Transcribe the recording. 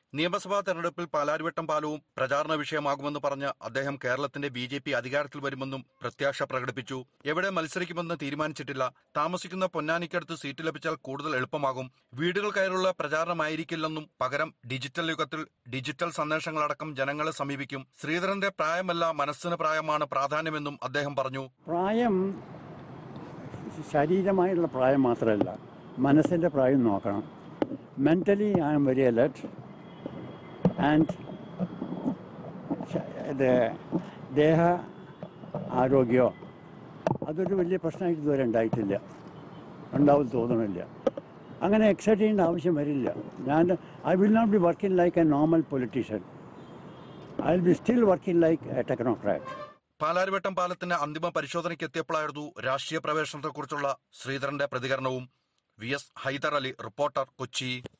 നിയമസഭാ തെരഞ്ഞെടുപ്പിൽ പാലാരിവട്ടം പാലവും പ്രചാരണ വിഷയമാകുമെന്ന് പറഞ്ഞ് അദ്ദേഹം കേരളത്തിന്റെ ബി ജെ പി അധികാരത്തിൽ വരുമെന്നും പ്രത്യാശ പ്രകടിപ്പിച്ചു എവിടെ മത്സരിക്കുമെന്ന് തീരുമാനിച്ചിട്ടില്ല താമസിക്കുന്ന പൊന്നാനിക്കടുത്ത് സീറ്റ് ലഭിച്ചാൽ കൂടുതൽ എളുപ്പമാകും വീടുകൾ കയറുള്ള പ്രചാരണമായിരിക്കില്ലെന്നും പകരം ഡിജിറ്റൽ യുഗത്തിൽ ഡിജിറ്റൽ സന്ദേശങ്ങളടക്കം ജനങ്ങളെ സമീപിക്കും ശ്രീധരന്റെ പ്രായമല്ല മനസ്സിന് പ്രായമാണ് പ്രാധാന്യമെന്നും അദ്ദേഹം പറഞ്ഞു പ്രായം ശരീരമായുള്ള പ്രായം മാത്രമല്ല മനസ്സിൻ്റെ പ്രായം നോക്കണം mentally I am very alert and ഇത് ദേഹ ആരോഗ്യമോ അതൊരു വലിയ പ്രശ്നമായിട്ട് ഇതുവരെ ഉണ്ടായിട്ടില്ല ഉണ്ടാവും തോന്നണില്ല അങ്ങനെ എക്സൈറ്റ് ചെയ്യേണ്ട ആവശ്യം വരില്ല ഞാൻ I will not be working like a normal politician I will be still working like a technocrat Palarivattom പാലത്തിന്റെ അന്തിമ പരിശോധനയ്ക്ക് എത്തിയപ്പോഴായിരുന്നു രാഷ്ട്രീയ പ്രവേശനത്തെക്കുറിച്ചുള്ള ശ്രീധരന്റെ പ്രതികരണവും V S Haider Ali reporter Kochi